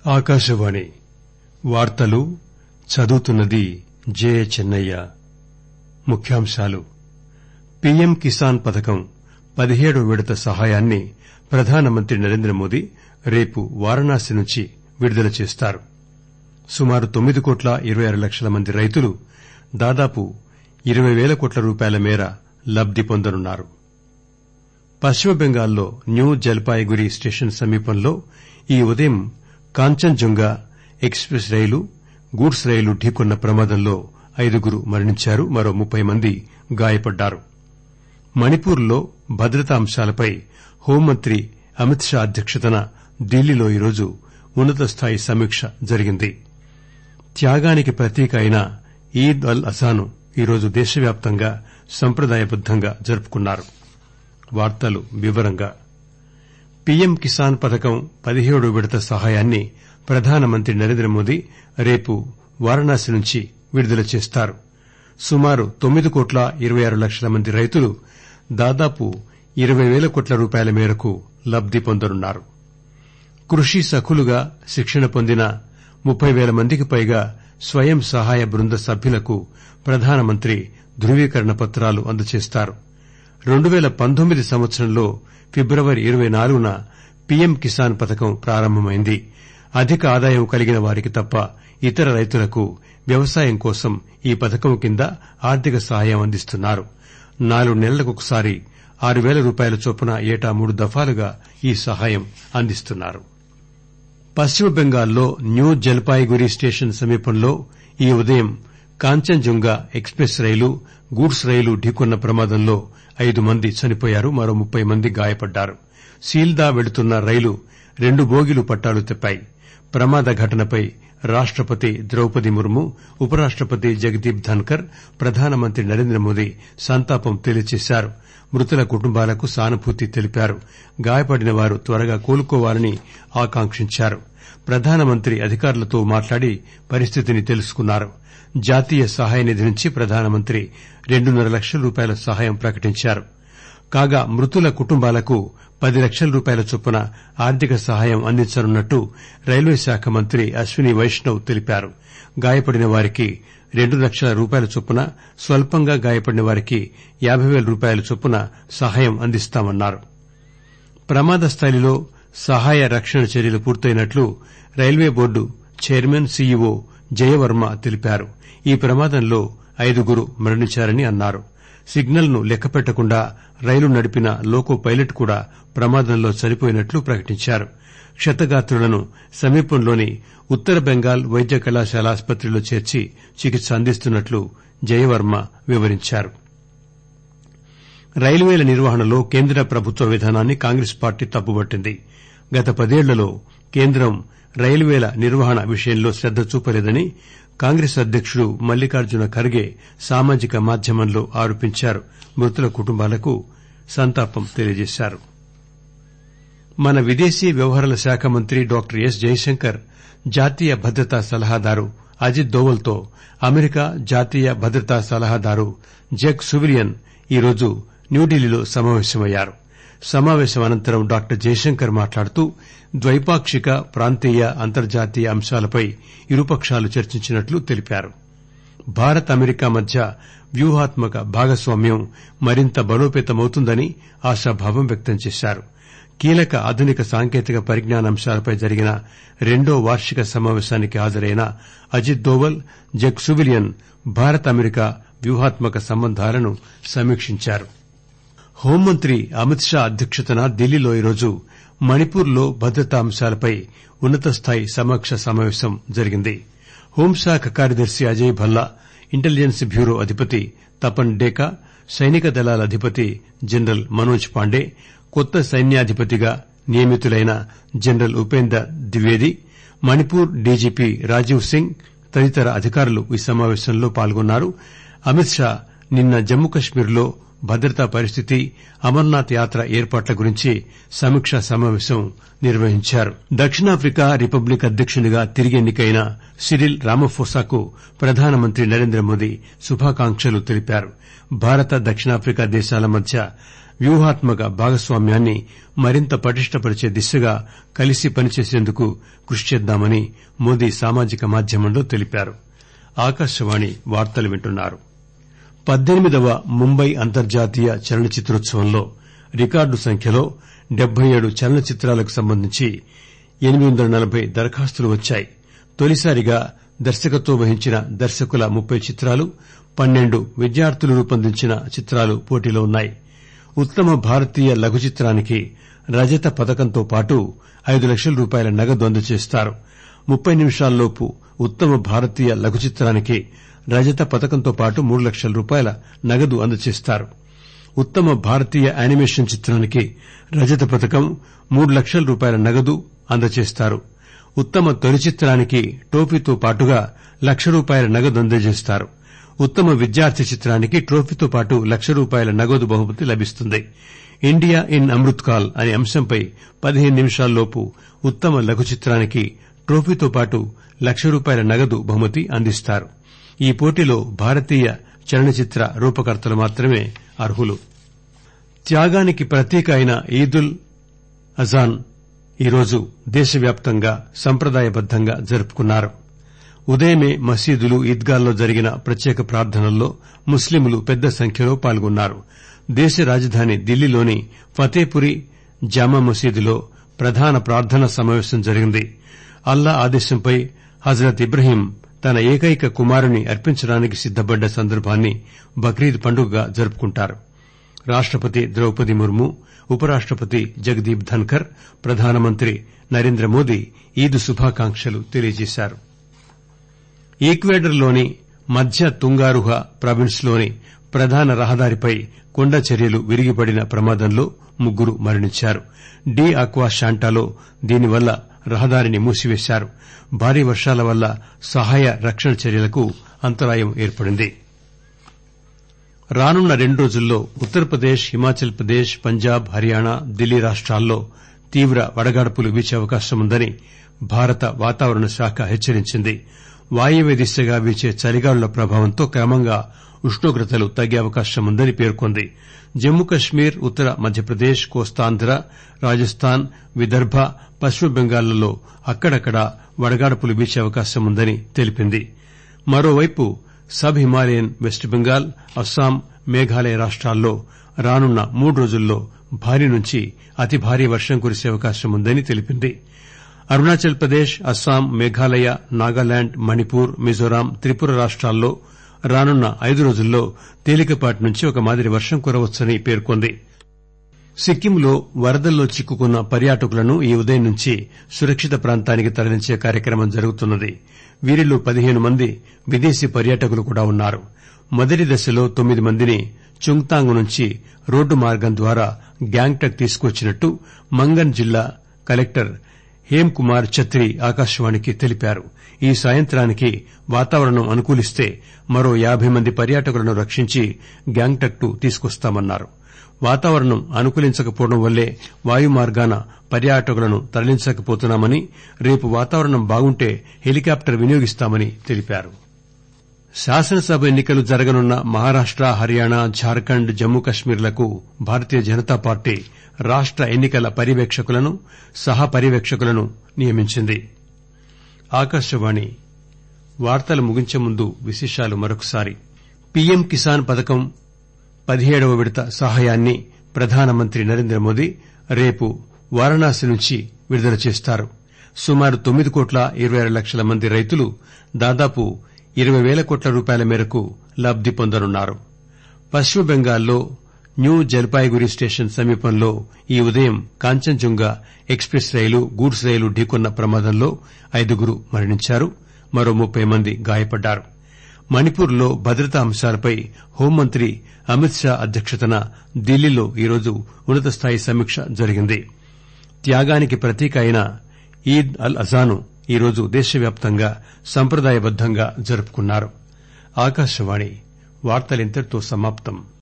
ఆకాశవాణి వార్తలు చదువుతున్నది జే చెన్నయ్య ముఖ్యాంశాలు పీఎం కిసాన్ పథకం పదిహేడో విడత సహాయాన్ని ప్రధానమంత్రి నరేంద్రమోదీ రేపు వారణాసి నుంచి విడుదల చేస్తారు సుమారు తొమ్మిది కోట్ల ఇరవై ఆరు లక్షల మంది రైతులు దాదాపు ఇరవై పేల కోట్ల రూపాయల మేర లబ్ది పొందనున్నారు పశ్చిమ బెంగాల్లో న్యూ జల్పాయిగురి స్టేషన్ సమీపంలో ఈ ఉదయం Kanchenjunga express rail goods rail ఢీకొన్న ప్రమాదంలో ఐదుగురు మరణించారు మరో ముప్పై మంది గాయపడ్డారు మణిపూర్ లో భద్రతా అంశాలపై హోంమంత్రి అమిత్ షా అధ్యక్షతన ఢిల్లీలో ఈరోజు ఉన్న తస్థాయి సమీక్ష జరిగింది త్యాగానికి ప్రతీక అయిన ఈద్ అల్ అజాను ఈరోజు దేశవ్యాప్తంగా సంప్రదాయబద్దంగా జరుపుకున్నారు పీఎం కిసాన్ పథకం పదిహేడో విడత సహాయాన్ని ప్రధానమంత్రి నరేంద్రమోదీ రేపు వారణాసి నుంచి విడుదల చేస్తారు సుమారు తొమ్మిది కోట్ల ఇరవై ఆరు లక్షల మంది రైతులు దాదాపు ఇరవై పేల కోట్ల రూపాయల మేరకు లబ్ది పొందనున్నారు కృషి సఖులుగా శిక్షణ పొందిన ముప్పై పేల మందికి పైగా స్వయం సహాయ బృంద సభ్యులకు ప్రధానమంత్రి ధృవీకరణ పత్రాలు అందజేస్తారు రెండు పేల పంతొమ్మిది సంవత్సరంలో ఫిబ్రవరి ఇరవై నాలుగున పీఎం కిసాన్ పథకం ప్రారంభమైంది అధిక ఆదాయం కలిగిన వారికి తప్ప ఇతర రైతులకు వ్యవసాయం కోసం ఈ పథకం కింద ఆర్థిక సహాయం అందిస్తున్నారు నాలుగు నెలలకొకసారి ఆరు పేల రూపాయల చొప్పున ఏటా మూడు దఫాలుగా ఈ సహాయం అందిస్తున్నారు పశ్చిమ బెంగాల్లో న్యూ జల్పాయిగురి స్టేషన్ సమీపంలో ఈ ఉదయం Kanchenjunga express rail goods rail ఢీకొన్న ప్రమాదంలో ఐదు మంది చనిపోయారు మరో ముప్పై మంది గాయపడ్డారు సీల్దా వెళుతున్న రైలు రెండు బోగీలు పట్టాలు తెప్పాయి ప్రమాద ఘటనపై రాష్టపతి ద్రౌపది ముర్ము ఉపరాష్టపతి జగదీప్ ధన్కర్ ప్రధానమంత్రి నరేంద్రమోదీ సంతాపం తెలియజేశారు మృతుల కుటుంబాలకు సానుభూతి తెలిపారు గాయపడిన వారు త్వరగా కోలుకోవాలని ఆకాంక్షించారు ప్రధానమంత్రి అధికారులతో మాట్లాడి పరిస్థితిని తెలుసుకున్నారు జాతీయ సహాయ నిధి నుంచి ప్రధానమంత్రి రెండున్నర లక్షల రూపాయల సహాయం ప్రకటించారు కాగా మృతుల కుటుంబాలకు పది లక్షల రూపాయల చొప్పున ఆర్థిక సహాయం అందించనున్నట్టు రైల్వే శాఖ మంత్రి అశ్విని వైష్ణవ్ తెలిపారు గాయపడిన వారికి రెండు లక్షల రూపాయల చొప్పున స్వల్పంగా గాయపడిన వారికి యాబై పేల రూపాయల చొప్పున సహాయం అందిస్తామన్నారు ప్రమాద స్థలిలో సహాయ రక్షణ చర్యలు పూర్తయినట్లు railway board chairman CEO Jayavarma తెలిపారు ఈ ప్రమాదంలో ఐదుగురు మరణించారని అన్నారు సిగ్నల్ ను లెక్కపెట్టకుండా రైలు నడిపిన లోకో పైలట్ కూడా ప్రమాదంలో చనిపోయినట్లు ప్రకటించారు క్షతగాత్రులను సమీపంలోని ఉత్తర బెంగాల్ వైద్య కళాశాల ఆస్పత్రిలో చేర్చి చికిత్స అందిస్తున్నట్లు జయవర్మ వివరించారు రైల్వేల నిర్వహణలో కేంద్ర ప్రభుత్వ విధానాన్ని కాంగ్రెస్ పార్టీ తప్పుబట్టింది గత పదేళ్లలో కేంద్రం రైల్వేల నిర్వహణ విషయంలో శ్రద్ద చూపలేదని కాంగ్రెస్ అధ్యకుడు మల్లికార్జున ఖర్గే సామాజిక మాధ్యమంలో ఆరోపించారు మృతుల కుటుంబాలకు సంతాపం తెలియజేశారు మన విదేశీ వ్యవహారాల శాఖ మంత్రి డాక్టర్ ఎస్ జయశంకర్ జాతీయ భద్రతా సలహాదారు అజిత్ దోవల్ తో అమెరికా జాతీయ భద్రతా సలహాదారు జెక్ సువిలియన్ ఈరోజు న్యూఢిల్లీలో సమావేశమయ్యారు సమావేశం అనంతరం డాక్టర్ జయశంకర్ మాట్లాడుతూ ద్వైపాక్షిక ప్రాంతీయ అంతర్జాతీయ అంశాలపై ఇరుపక్షాలు చర్చించినట్లు తెలిపారు భారత్ అమెరికా మధ్య వ్యూహాత్మక భాగస్వామ్యం మరింత బలోపేతమవుతుందని ఆశాభావం వ్యక్తం చేశారు కీలక ఆధునిక సాంకేతిక పరిజ్ఞాన అంశాలపై జరిగిన రెండో వార్షిక సమావేశానికి హాజరైన Ajit Doval Jake Sullivan Bharat America వ్యూహాత్మక సంబంధాలను సమీక్షించారు హోంమంత్రి అమిత్ షా అధ్యక్షతన ఢిల్లీలో ఈరోజు మణిపూర్ లో భద్రతా అంశాలపై ఉన్న తస్థాయి సమీక్ష సమావేశం జరిగింది హోంశాఖ కార్యదర్శి అజయ్ భల్లా ఇంటెలిజెన్స్ బ్యూరో అధిపతి తపన్ డేకా సైనిక దళాల అధిపతి జనరల్ మనోజ్ పాండే కొత్త సైన్యాధిపతిగా నియమితులైన జనరల్ ఉపేందర్ ద్వివేది మణిపూర్ డీజీపీ రాజీవ్ సింగ్ తదితర అధికారులు ఈ సమావేశంలో పాల్గొన్నారు అమిత్ షా నిన్న జమ్మూ కశ్మీర్లో భద్రతా పరిస్థితి అమర్నాథ్ యాత్ర ఏర్పాట్ల గురించి సమీక్షా సమావేశం నిర్వహించారు దక్షిణాఫ్రికా రిపబ్లిక్ అధ్యకునిగా తిరిగి ఎన్నికైన సిరిల్ రామఫోసాకు ప్రధానమంత్రి నరేంద్రమోదీ శుభాకాంక్షలు తెలిపారు భారత దక్షిణాఫ్రికా దేశాల మధ్య వ్యూహాత్మక భాగస్వామ్యాన్ని మరింత పటిష్టపరిచే దిశగా కలిసి పనిచేసేందుకు కృషి చేద్దామని మోదీ సామాజిక మాధ్యమంలో తెలిపారు ఆకాశవాణి వార్తలు వింటున్నారు పద్దెనిమిదవ ముంబై అంతర్జాతీయ చలనచిత్రోత్సవంలో రికార్డు సంఖ్యలో డెబ్బై ఏడు చలనచిత్రాలకు సంబంధించి ఎనిమిది వందల నలభై దరఖాస్తులు వచ్చాయి తొలిసారిగా దర్శకత్వం వహించిన దర్శకుల ముప్పై చిత్రాలు పన్నెండు విద్యార్థులు రూపొందించిన చిత్రాలు పోటీలో ఉన్నాయి ఉత్తమ భారతీయ లఘు చిత్రానికి రజత పథకంతో పాటు ఐదు లక్షల రూపాయల నగదు అందజేస్తారు ముప్పై నిమిషాల్లోపు ఉత్తమ భారతీయ లఘు చిత్రానికి రజత పథకంతో పాటు మూడు లక్షల రూపాయల నగదు అందజేస్తారు ఉత్తమ భారతీయ యానిమేషన్ చిత్రానికి రజత పథకం మూడు లక్షల రూపాయల నగదు అందజేస్తారు ఉత్తమ తొలి చిత్రానికి టోఫీతో పాటుగా లక్ష రూపాయల నగదు అందజేస్తారు ఉత్తమ విద్యార్థి చిత్రానికి ట్రోఫీతో పాటు లక్ష రూపాయల నగదు బహుమతి లభిస్తుంది ఇండియా ఇన్ అమృత్ కాల్ అనే అంశంపై పదిహేను నిమిషాల్లోపు ఉత్తమ లఘు చిత్రానికి ట్రోఫీతో పాటు లక్ష రూపాయల నగదు బహుమతి అందిస్తారు ఈ పోటీలో భారతీయ చలనచిత్ర రూపకర్తలు మాత్రమే అర్హులు త్యాగానికి ప్రతీక అయిన ఈదుల్ అజాన్ ఈరోజు దేశవ్యాప్తంగా సంప్రదాయబద్దంగా జరుపుకున్నారు ఉదయమే మసీదులు ఈద్గాల్లో జరిగిన ప్రత్యేక ప్రార్థనల్లో ముస్లింలు పెద్ద సంఖ్యలో పాల్గొన్నారు దేశ రాజధాని ఢిల్లీలోని ఫతేపురి జామా మసీదులో ప్రధాన ప్రార్థనా సమావేశం జరిగింది అల్లా ఆదేశంపై హజరత్ ఇబ్రహీం తన ఏకైక కుమారుని అర్పించడానికి సిద్దపడ్డ సందర్భాన్ని బక్రీద్ పండుగగా జరుపుకుంటారు రాష్టపతి ద్రౌపది ముర్ము ఉపరాష్టపతి జగదీప్ ధన్కర్ ప్రధానమంత్రి నరేంద్ర మోదీ ఈద్ శుభాకాంక్షలు తెలియజేశారు ఈక్వెడార్లోని మధ్య తుంగారుహ ప్రావిన్స్లోని ప్రధాన రహదారిపై కొండ చర్యలు విరిగిపడిన ప్రమాదంలో ముగ్గురు మరణించారు డి ఆక్వా శాంటాలో దీనివల్ల రహదారిని మూసివేశారు భారీ వర్షాల వల్ల సహాయ రక్షణ చర్యలకు అంతరాయం ఏర్పడింది రానున్న రెండు రోజుల్లో ఉత్తరప్రదేశ్ హిమాచల్ ప్రదేశ్ పంజాబ్ హర్యానా ఢిల్లీ రాష్ట్రాల్లో తీవ్ర వడగాడ్పులు వీచే అవకాశం ఉందని భారత వాతావరణ శాఖ హెచ్చరించింది వాయవ్య దిశగా వీచే చలిగాలుల ప్రభావంతో క్రమంగా ఉష్ణోగ్రతలు తగ్గే అవకాశం ఉందని పేర్కొంది జమ్మూ కశ్మీర్ ఉత్తర మధ్యప్రదేశ్ కోస్తాంధ్ర రాజస్థాన్ విదర్భ పశ్చిమ బెంగాల్లో అక్కడక్కడా వడగాడ్పులు వీచే అవకాశం ఉందని తెలిపింది మరోవైపు సబ్ హిమాలయన్ వెస్ట్ బెంగాల్ అస్సాం మేఘాలయ రాష్ట్రాల్లో రానున్న మూడు రోజుల్లో భారీ నుంచి అతి భారీ వర్షం కురిసే అవకాశం ఉందని తెలిపింది అరుణాచల్ ప్రదేశ్ అస్సాం మేఘాలయ నాగాలాండ్ మణిపూర్ మిజోరాం త్రిపుర రాష్ట్రాల్లో రానున్న ఐదు రోజుల్లో తేలికపాటి నుంచి ఒక మాదిరి వర్షం కురవచ్చని పేర్కొంది సిక్కింలో వరదల్లో చిక్కుకున్న పర్యాటకులను ఈ ఉదయం నుంచి సురక్షిత ప్రాంతానికి తరలించే కార్యక్రమం జరుగుతున్నది వీరిలో పదిహేను మంది విదేశీ పర్యాటకులు కూడా ఉన్నారు మొదటి దశలో తొమ్మిది మందిని చుంగ్తాంగ్ నుంచి రోడ్డు మార్గం ద్వారా గ్యాంగ్టక్ తీసుకువచ్చినట్టు మంగన్ జిల్లా కలెక్టర్ హేమ్ కుమార్ ఛత్రి ఆకాశవాణికి తెలిపారు ఈ సాయంత్రానికి వాతావరణం అనుకూలిస్తే మరో యాబై మంది పర్యాటకులను రక్షించి గ్యాంగ్టక్ కు తీసుకొస్తామన్నారు వాతావరణం అనుకూలించకపోవడం వల్లే వాయుమార్గాన పర్యాటకులను తరలించకపోతున్నామని రేపు వాతావరణం బాగుంటే హెలికాప్టర్ వినియోగిస్తామని తెలిపారు శాసనసభ ఎన్నికలు జరగనున్న మహారాష్ట హర్యానా జార్ఖండ్ జమ్మూ కశ్మీర్లకు భారతీయ జనతా పార్టీ రాష్ట ఎన్నికల పర్యవేక్షకులను సహ పర్యవేక్షకులను నియమించింది ఆకాశవాణి వార్తలు ముగించే ముందు విశేషాలు మరొకసారి పీఎం కిసాన్ పథకం పదిహేడవ విడత సహాయాన్ని ప్రధానమంత్రి నరేంద్ర మోదీ రేపు వారణాసి నుంచి విడుదల చేస్తారు సుమారు తొమ్మిది కోట్ల ఇరవై ఆరు లక్షల మంది రైతులు దాదాపు ఇరవై పేల కోట్ల రూపాయల మేరకు లబ్ది పొందనున్నారు పశ్చిమ బెంగాల్లో న్యూ జల్పాయిగురి స్టేషన్ సమీపంలో ఈ ఉదయం Kanchenjunga express rail goods rail ఢీకొన్న ప్రమాదంలో ఐదుగురు మరణించారు మరో ముప్పై మంది గాయపడ్డారు మణిపూర్ లో భద్రతా అంశాలపై హోంమంత్రి అమిత్ షా అధ్యక్షతన ఢిల్లీలో ఈరోజు ఉన్నతస్థాయి సమీక్ష జరిగింది త్యాగానికి ప్రతీక అయిన ఈద్ అల్ అజాను ఈరోజు దేశవ్యాప్తంగా సంప్రదాయబద్దంగా జరుపుకున్నారు ఆకాశవాణి వార్తలింతటితో సమాప్తం